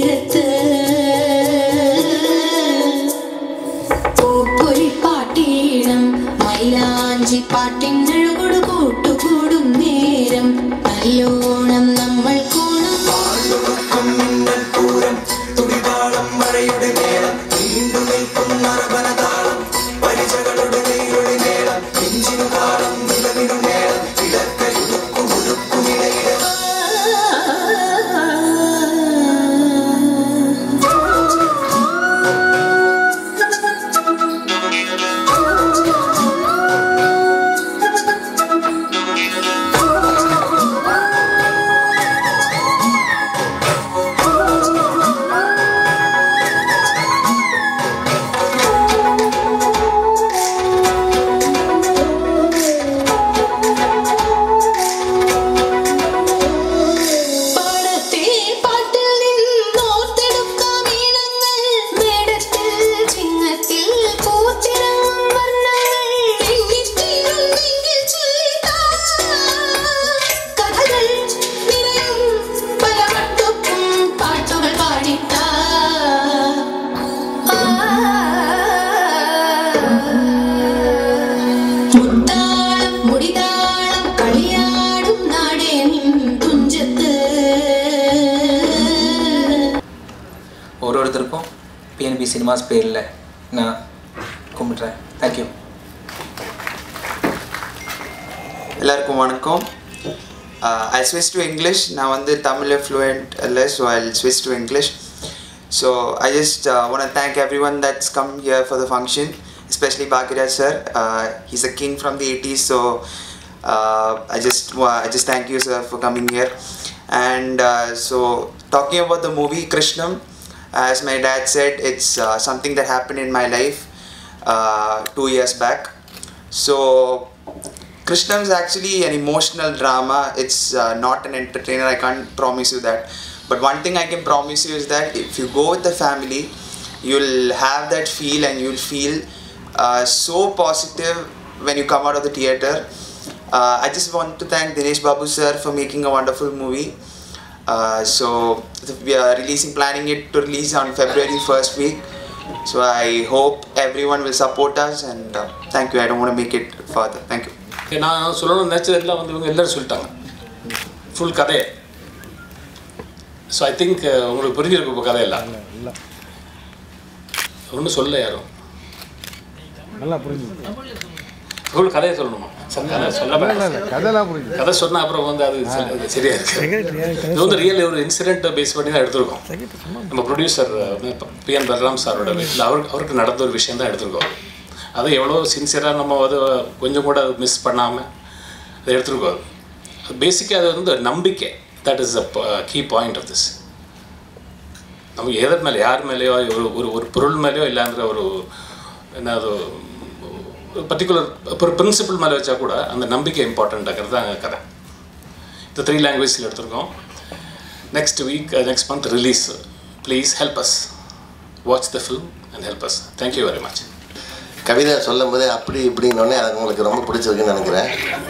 തീരത്ത് പൂപ്പൊരി പാട്ടീണം മൈലാഞ്ചി പാട്ടിനഴകൊടു കൂട്ടുകൂടും നേരം നല്ലോണം നമ്മൾ കൂണം പാടത്തെ പാട്ടിൽ നിന്നോർത്തെടുക്കാം ഈണങ്ങൾ മേടത്തിൽ ചിങ്ങത്തിൽ പൂത്തിറങ്ങും വർണ്ണങ്ങൾ എണ്ണിത്തീരുന്നെങ്കിൽ ചൊല്ലിത്താ. കഥകൾ നിറയും പല മട്ടൊക്കും പാട്ടുകൾ പാടിത്താ മുത്താളം മുടിതാളം കളിയാടും നാടേ നിൻ തുഞ്ചത്ത് ஓரோருத்தருக்கும் பிஎன்பி சினிமாஸ் பேரில் நான் கும்பிட்றேன் தேங்க்யூ எல்லாருக்கும் வணக்கம் ஐ ஸ்விச் டு இங்கிலீஷ் நான் வந்து தமிழில் ஃப்ளூயண்ட் இல்லை so I switch to English so I just want thank everyone that's come here for the function especially Bhagyaraj sir he's a king from the eighties so I just I just thank you sir for coming here and so talking about the movie Krishnam as my dad said it's uh, something that happened in my life uh, two years back so Krishnam is actually an emotional drama. It's uh, not an entertainer. I can't promise you that. But one thing I can promise you is that if you go with the family, you'll have that feel and you'll feel uh, so positive when you come out of the theater. Uh, I just want to thank Dinesh Babu sir for making a wonderful movie. Uh, so we are releasing, planning it to release on February first week. So I hope everyone will support us and uh, thank you. I don't want to make it further. Thank you. நான் சொல்லணும்னு நினச்சதெல்லாம் வந்து இவங்க எல்லோரும் சொல்லிட்டாங்க full கதையை so I think உங்களுக்கு புரிஞ்சிருக்கும் இப்போ கதையெல்லாம் ஒன்றும் சொல்ல யாரும் நல்லா புரிஞ்சு ஃபுல் கதையை சொல்லணுமா சார் கதை சொல்ல கதைலாம் புரிஞ்சு கதை சொன்னால் அப்புறம் வந்து அது சரி- அது சரியா இருக்கு இது வந்து ரியல் ஒரு இன்சிடென்ட்டை பேஸ் பண்ணி தான் எடுத்திருக்கோம் நம்ம ப்ரொடியூசர் பிஎன் பலராம் சாரோட வீட்டில் அவருக்கு அவருக்கு நடந்த ஒரு விஷயம் தான் எடுத்திருக்கோம் அது எவ்வளோ சின்சியராக நம்ம அது கொஞ்சம் கூட மிஸ் பண்ணாமல் அதை எடுத்திருக்கோம் அது பேசிக்காக அது வந்து நம்பிக்கை that is a key point of this நம்ம எதர் மேலே யார் மேலேயோ ஒரு ஒரு ஒரு பொருள் மேலேயோ இல்லைங்கிற ஒரு என்ன அது ஒரு பர்டிகுலர் ஒரு பிரின்சிபல் மேலே வச்சா கூட அந்த நம்பிக்கை இம்பார்ட்டண்ட்டாகிறது தான் கதை இந்த த்ரீ லாங்குவேஜில் எடுத்திருக்கோம் next week next month release please help us watch the film and help us thank you very much கவிதை சொல்லும் போதே அப்படி இப்படின்னொடனே அது உங்களுக்கு ரொம்ப பிடிச்சிருக்குன்னு நினைக்கிறேன்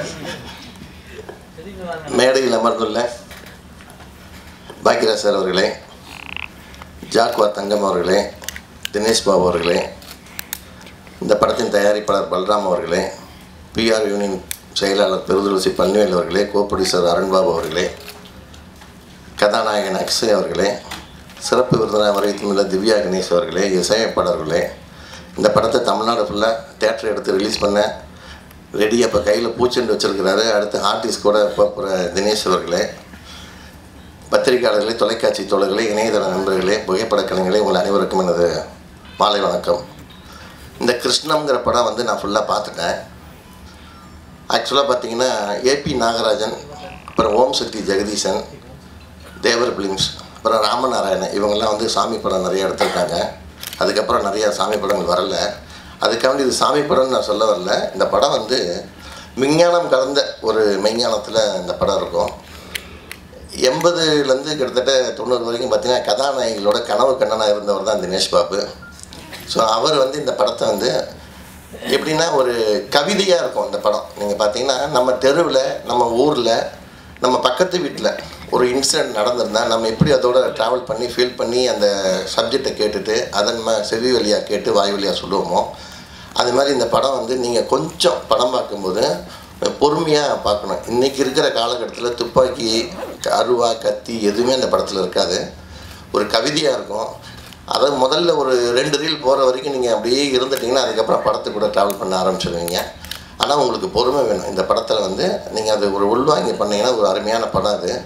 மேடையில் அமர்ந்துள்ள பாக்கியராஜ் சார் அவர்களே ஜாக்வா தங்கம் அவர்களே தினேஷ் பாபு அவர்களே இந்த படத்தின் தயாரிப்பாளர் பல்ராம் அவர்களே பிஆர் யூனியன் செயலாளர் பெருதுளசி பன்னிவேல் அவர்களே கோ ப்ரொடியூசர் அருண்பாபு அவர்களே கதாநாயகன் அக்ஷய் அவர்களே சிறப்பு விருந்தினர் வரைத்துள்ள திவ்யா கணேஷ் அவர்களே இசையமைப்பாளர்களே இந்த படத்தை தமிழ்நாடு ஃபுல்லாக தேட்டர் எடுத்து ரிலீஸ் பண்ண ரெடி அப்போ கையில் பூச்செண்டு வச்சிருக்கிறாரு அடுத்து ஆர்டிஸ்ட் கூட இப்போ தினேஷ் அவர்களே பத்திரிகையாளர்களே தொலைக்காட்சி தோழர்களே இணையதள நண்பர்களே புகைப்படக் கலைஞர்களே உங்கள் அனைவருக்கும் எனது மாலை வணக்கம் இந்த கிருஷ்ணம்ங்கிற படம் வந்து நான் ஃபுல்லாக பார்த்துட்டேன் ஆக்சுவலாக பார்த்தீங்கன்னா ஏபி நாகராஜன் அப்புறம் ஓம் சக்தி ஜெகதீசன் தேவர் பிலிம்ஸ் அப்புறம் ராமநாராயணன் இவங்கெல்லாம் வந்து சாமி படம் நிறைய எடுத்திருக்காங்க அதுக்கப்புறம் நிறையா சாமி படங்கள் வரல அதுக்காண்டி இது சாமி படம்னு நான் சொல்ல வரல இந்த படம் வந்து விஞ்ஞானம் கலந்த ஒரு மெய்ஞானத்தில் இந்த படம் இருக்கும் எண்பதுலேருந்து கிட்டத்தட்ட தொண்ணூறு வரைக்கும் பார்த்தீங்கன்னா கதாநாயகிகளோட கனவு கண்ணனாக இருந்தவர் தான் தினேஷ் பாபு ஸோ அவர் வந்து இந்த படத்தை வந்து எப்படின்னா ஒரு கவிதையாக இருக்கும் இந்த படம் நீங்கள் பார்த்தீங்கன்னா நம்ம தெருவில் நம்ம ஊரில் நம்ம பக்கத்து வீட்டில் ஒரு இன்சிடென்ட் நடந்திருந்தால் நம்ம எப்படி அதோட ட்ராவல் பண்ணி ஃபீல் பண்ணி அந்த சப்ஜெக்டை கேட்டுட்டு அதன் ம செவி வழியாக கேட்டு வாய் வழியாக சொல்லுவோமோ அது மாதிரி இந்த படம் வந்து நீங்கள் கொஞ்சம் படம் பார்க்கும்போது பொறுமையாக பார்க்கணும் இன்றைக்கி இருக்கிற காலகட்டத்தில் துப்பாக்கி அருவா கத்தி எதுவுமே அந்த படத்தில் இருக்காது ஒரு கவிதையாக இருக்கும் அதை முதல்ல ஒரு ரெண்டு ரீல் போகிற வரைக்கும் நீங்கள் அப்படியே இருந்துட்டிங்கன்னா அதுக்கப்புறம் படத்தை கூட ட்ராவல் பண்ண ஆரம்பிச்சிடுவீங்க ஆனால் உங்களுக்கு பொறுமை வேணும் இந்த படத்தில் வந்து நீங்கள் அது ஒரு உள்வாங்கி பண்ணீங்கன்னா ஒரு அருமையான படம் அது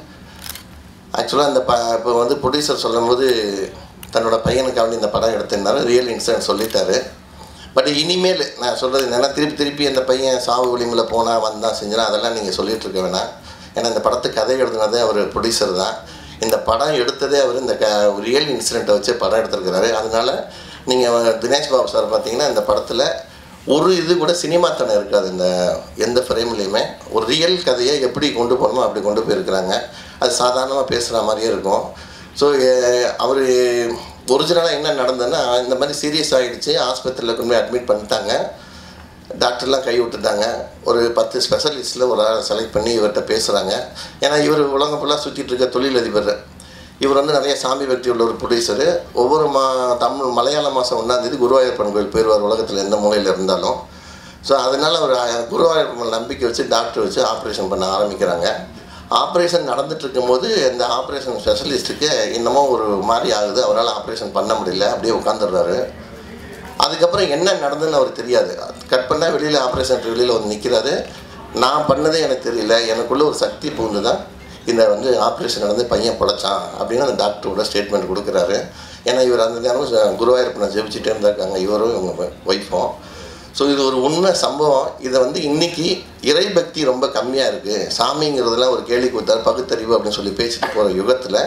ஆக்சுவலாக இந்த ப இப்போ வந்து ப்ரொடியூசர் சொல்லும்போது தன்னோட பையனுக்காக இந்த படம் எடுத்திருந்தாரு ரியல் இன்சிடென்ட் சொல்லிட்டாரு பட் இனிமேல் நான் சொல்கிறது என்னென்னா திருப்பி திருப்பி அந்த பையன் சாவு விளிம்பில் போனால் வந்தான் செஞ்சான் அதெல்லாம் நீங்கள் சொல்லிட்டு இருக்க வேணாம் ஏன்னா இந்த படத்துக்கு கதை எழுதுனதே அவர் ப்ரொடியூசர் தான் இந்த படம் எடுத்ததே அவர் இந்த க ரியல் இன்சிடெண்ட்டை வச்சு படம் எடுத்திருக்கிறாரு அதனால நீங்கள் தினேஷ் பாபு சார் பார்த்தீங்கன்னா இந்த படத்தில் ஒரு இது கூட சினிமாத்தனம் இருக்காது இந்த எந்த ஃப்ரேம்லேயுமே ஒரு ரியல் கதையை எப்படி கொண்டு போகணுமோ அப்படி கொண்டு போயிருக்கிறாங்க அது சாதாரணமாக பேசுகிற மாதிரியே இருக்கும் ஸோ அவர் ஒரிஜினலாக என்ன நடந்ததுன்னா இந்த மாதிரி சீரியஸ் ஆகிடுச்சு ஆஸ்பத்திரியில் கொண்டு போய் அட்மிட் பண்ணிட்டாங்க டாக்டர்லாம் கை விட்டுட்டாங்க ஒரு பத்து ஸ்பெஷலிஸ்ட்டில் ஒரு ஆளை செலக்ட் பண்ணி இவர்கிட்ட பேசுகிறாங்க ஏன்னா இவர் உலகம் ஃபுல்லாக சுற்றிட்டு இருக்க தொழிலதிபர் இவர் வந்து நிறைய சாமி பக்தி உள்ள ஒரு ப்ரொடியூசரு ஒவ்வொரு மா தமிழ் மலையாள மாதம் ஒன்றாந்தேதி குருவாயூரப்பன் கோயில் போயிடுவார் உலகத்தில் எந்த மூலையில் இருந்தாலும் ஸோ அதனால் அவர் குருவாயூரப்பன் நம்பிக்கை வச்சு டாக்டர் வச்சு ஆப்ரேஷன் பண்ண ஆரம்பிக்கிறாங்க ஆப்ரேஷன் நடந்துட்டு இருக்கும்போது இந்த ஆப்ரேஷன் ஸ்பெஷலிஸ்ட்டுக்கு இன்னமும் ஒரு மாதிரி ஆகுது அவரால் ஆப்ரேஷன் பண்ண முடியல அப்படியே உட்காந்துடுறாரு அதுக்கப்புறம் என்ன நடந்ததுன்னு அவருக்கு தெரியாது கட் பண்ணால் வெளியில் ஆப்ரேஷன் வெளியில் வந்து நிற்கிறாரு நான் பண்ணதே எனக்கு தெரியல எனக்குள்ள ஒரு சக்தி பூந்து தான் இந்த வந்து ஆப்ரேஷன் நடந்து பையன் பிழைச்சான் அப்படின்னு அந்த டாக்டரோட ஸ்டேட்மெண்ட் கொடுக்குறாரு ஏன்னா இவர் அந்த நேரம் குருவாயூரப்பனை ஜெபிச்சுட்டே இருந்திருக்காங்க இவரும் இவங்க ஒய்ஃபும் ஸோ இது ஒரு உண்மை சம்பவம் இதை வந்து இன்னைக்கு இறை பக்தி ரொம்ப கம்மியாக இருக்குது சாமிங்கிறதுலாம் ஒரு கேள்வி கொடுத்தாரு பகுத்தறிவு அப்படின்னு சொல்லி பேசிட்டு போகிற யுகத்தில்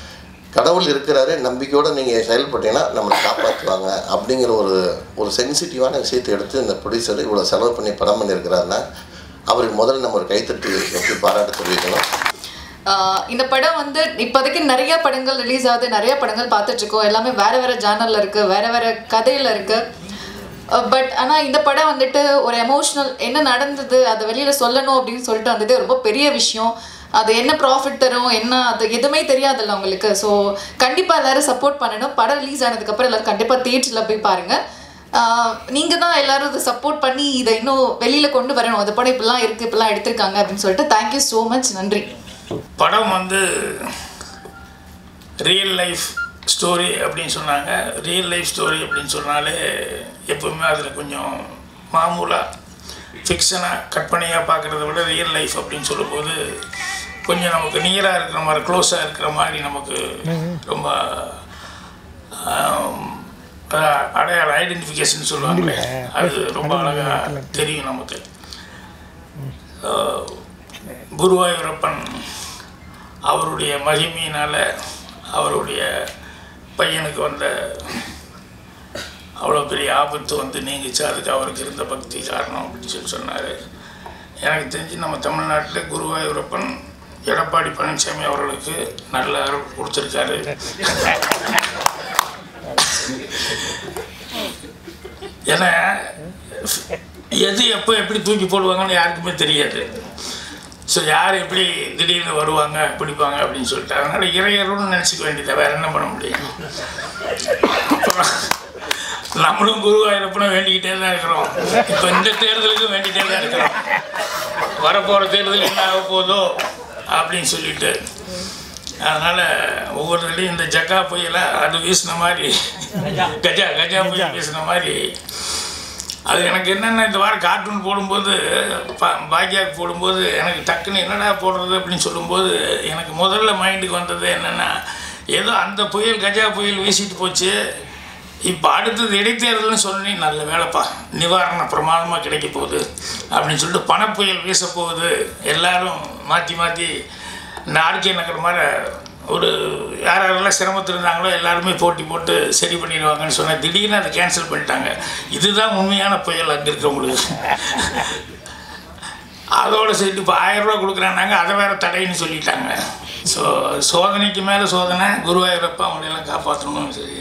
கடவுள் இருக்கிறாரு நம்பிக்கையோடு நீங்கள் செயல்பட்டீங்கன்னா நம்மளை காப்பாற்றுவாங்க அப்படிங்கிற ஒரு ஒரு சென்சிட்டிவான விஷயத்தை எடுத்து இந்த ப்ரொடியூசர் இவ்வளோ செலவு பண்ணி படம் பண்ணியிருக்கிறாருன்னா அவருக்கு முதல்ல நம்ம ஒரு கைத்தட்டி வச்சு பாராட்டு தெரிவிக்கணும் ஆஹ் இந்த படம் வந்து இப்போதைக்கு நிறைய படங்கள் ரிலீஸ் ஆகுது நிறைய படங்கள் பார்த்துட்டு இருக்கோம் எல்லாமே வேற வேற ஜானர்ல இருக்கு வேற வேற கதையில இருக்கு பட் ஆனால் இந்த படம் வந்துட்டு ஒரு எமோஷ்னல் என்ன நடந்தது அதை வெளியில் சொல்லணும் அப்படின்னு சொல்லிட்டு வந்தது ரொம்ப பெரிய விஷயம் அது என்ன ப்ராஃபிட் தரும் என்ன அது எதுவுமே தெரியாதுல்ல உங்களுக்கு ஸோ கண்டிப்பாக எல்லாரும் சப்போர்ட் பண்ணணும் படம் ரிலீஸ் ஆனதுக்கப்புறம் எல்லாரும் கண்டிப்பாக தியேட்டரில் போய் பாருங்கள் நீங்கள் தான் எல்லாரும் இதை சப்போர்ட் பண்ணி இதை இன்னும் வெளியில் கொண்டு வரணும் அந்த படம் இப்படிலாம் இருக்குது இப்படிலாம் எடுத்திருக்காங்க அப்படின்னு சொல்லிட்டு தேங்க்யூ ஸோ மச் நன்றி படம் வந்து ரியல் லைஃப் ஸ்டோரி அப்படின்னு சொன்னாங்க ரியல் லைஃப் ஸ்டோரி அப்படின்னு சொன்னாலே எப்பவுமே அதில் கொஞ்சம் மாமூலாக ஃபிக்ஷனாக கற்பனையாக பார்க்குறத விட ரியல் லைஃப் அப்படின்னு சொல்லும்போது கொஞ்சம் நமக்கு நியராக இருக்கிற மாதிரி க்ளோஸாக இருக்கிற மாதிரி நமக்கு ரொம்ப ஆம், அதான் அடையாள ஐடென்டிஃபிகேஷன் சொல்லுவாங்களே அது ரொம்ப அழகாக தெரியும் நமக்கு ஆஹ், குருவாயூரப்பன் அவருடைய மகிமையினால் அவருடைய பையனுக்கு வந்த அவ்வளோ பெரிய ஆபத்து வந்து நீங்கிச்சு அதுக்கு அவருக்கு இருந்த பக்தி காரணம் அப்படின்னு சொல்லி சொன்னார் எனக்கு தெரிஞ்சு நம்ம தமிழ்நாட்டில் குருவாயூரப்பன் எடப்பாடி பழனிசாமி அவர்களுக்கு நல்ல அருள் கொடுத்துருக்காரு ஏன்னா எது எப்போ எப்படி தூக்கி போடுவாங்கன்னு யாருக்குமே தெரியாது ஸோ யார் எப்படி திடீர்னு வருவாங்க பிடிப்பாங்க அப்படின்னு சொல்லிட்டு அதனால் இறையருள்னு நினச்சிக்க வேண்டியதை வேறு என்ன பண்ண முடியும் அப்புறம் நம்மளும் குருவாயூரப்பனும் வேண்டிக்கிட்டே தான் இருக்கிறோம் இப்போ இந்த தேர்தலுக்கும் வேண்டிகிட்டே தான் இருக்கிறோம் வரப்போகிற தேர்தல் என்ன ஆக போதோ அப்படின்னு சொல்லிட்டு அதனால் ஒவ்வொரு தடையும் இந்த ஜக்கா புயலை அது வீசின மாதிரி கஜா கஜா புயல் வீசின மாதிரி அது எனக்கு என்னென்ன இந்த வாரம் கார்ட்டூன் போடும்போது பா பாக்கியாவுக்கு போடும்போது எனக்கு டக்குன்னு என்னடா போடுறது அப்படின்னு சொல்லும்போது எனக்கு முதல்ல மைண்டுக்கு வந்தது என்னென்னா ஏதோ அந்த புயல் கஜா புயல் வீசிட்டு போச்சு இப்போ அடுத்தது இடைத்தேர்தல்னு சொல்லி நல்ல வேலைப்பா நிவாரணம் பிரமாதமாக கிடைக்க போகுது அப்படின்னு சொல்லிட்டு பணப்புயல் வீச போகுது எல்லாரும் மாற்றி மாற்றி இந்த ஆர்கே நகர் மாதிரி ஒரு யார் யாரெல்லாம் சிரமத்தில் இருந்தாங்களோ எல்லாருமே போட்டி போட்டு சரி பண்ணிடுவாங்கன்னு சொன்னேன் திடீர்னு அதை கேன்சல் பண்ணிட்டாங்க இதுதான் உண்மையான புயல் அங்கே இருக்கவங்களுக்கு அதோட சேர்த்து இப்போ ஆயிரம் ரூபா கொடுக்குறாங்க அதை வேற தடைன்னு சொல்லிட்டாங்க ஸோ சோதனைக்கு மேலே சோதனை குருவாயூரப்பா அவங்களெல்லாம் காப்பாற்றணும்னு சரி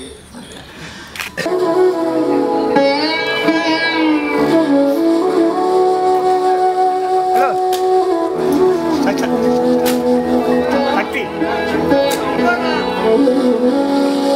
சக்தி நன்றி